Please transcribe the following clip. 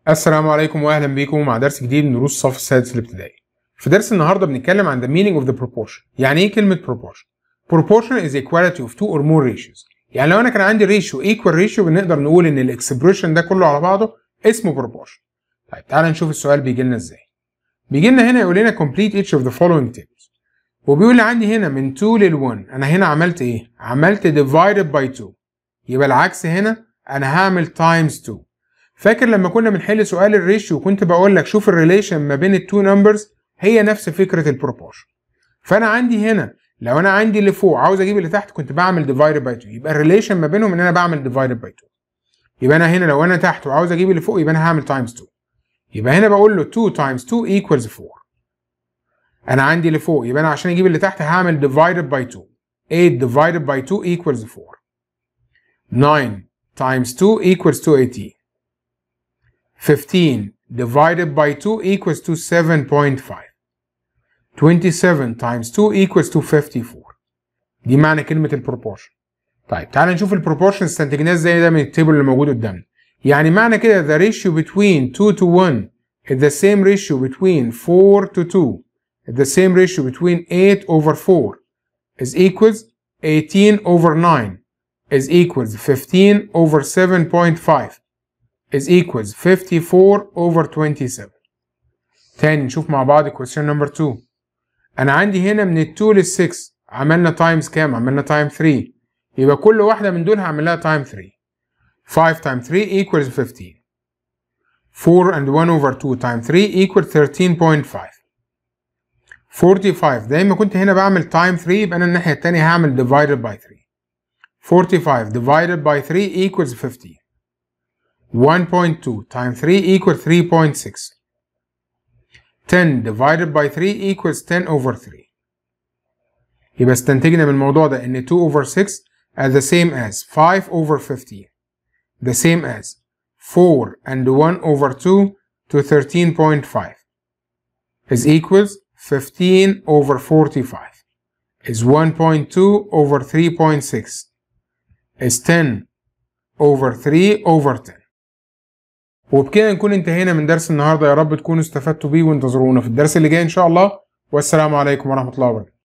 السلام عليكم واهلا بيكم مع درس جديد من دروس الصف السادس الابتدائي. في درس النهارده بنتكلم عن the meaning of the proportion. يعني ايه كلمة proportion؟ proportion is equality of two or more ratios. يعني لو انا كان عندي ريشيو equal ratio بنقدر نقول ان الاكسبريشن ده كله على بعضه اسمه proportion. طيب تعالى نشوف السؤال بيجي لنا ازاي. بيجي لنا هنا يقول لنا complete each of the following tables. وبيقول لي عندي هنا من 2 لل 1 انا هنا عملت ايه؟ عملت divided by 2. يبقى العكس هنا انا هعمل times 2. فاكر لما كنا بنحل سؤال الريشيو وكنت بقول لك شوف الريليشن ما بين التو نمبرز هي نفس فكره البروبورشن فانا عندي هنا لو انا عندي اللي فوق عاوز اجيب اللي تحت كنت بعمل ديفايد باي 2 يبقى الريليشن ما بينهم ان انا بعمل ديفايد باي 2 يبقى انا هنا لو انا تحت وعاوز اجيب اللي فوق يبقى انا هعمل تايمز 2 يبقى هنا بقول له 2 تايمز 2 ايكوالز 4 انا عندي اللي فوق يبقى انا عشان اجيب اللي تحت هعمل ديفايد باي 2 8 ديفايد باي 2 ايكوالز 4 9 times 2 equals 280 15 divided by 2 equals to 7.5 27 times 2 equals to 54 دي معنى كلمة البروبورشن طيب تعال نشوف البروبورشن استنتجناه ازاي ده من التيبل اللي موجود قدامنا يعني معنى كده the ratio between 2 to 1 is the same ratio between 4 to 2 is the same ratio between 8 over 4 is equals 18 over 9 is equals 15 over 7.5 is equals 54 over 27 تاني نشوف مع بعض question number 2 انا عندي هنا من ال 2 لل 6 عملنا تايمز كام عملنا تايم 3 يبقى كل واحدة من دول هعمل لها تايم 3 5 times 3 equals 15 4 and 1 over 2 times 3 equals 13.5 45 زي ما كنت هنا بعمل تايم 3 يبقى انا الناحية التانية هعمل divided by 3 45 divided by 3 equals 15 1.2 times 3 equals 3.6 10 divided by 3 equals 10 over 3 يبقى استنتجنا من الموضوع ده ان 2 over 6 are the same as 5 over 15 the same as 4 and 1 over 2 to 13.5 is equals 15 over 45 is 1.2 over 3.6 is 10 over 3 over 10 وبكده نكون انتهينا من درس النهارده يا رب تكونوا استفدتوا بيه وانتظرونا في الدرس اللي جاي ان شاء الله والسلام عليكم ورحمه الله وبركاته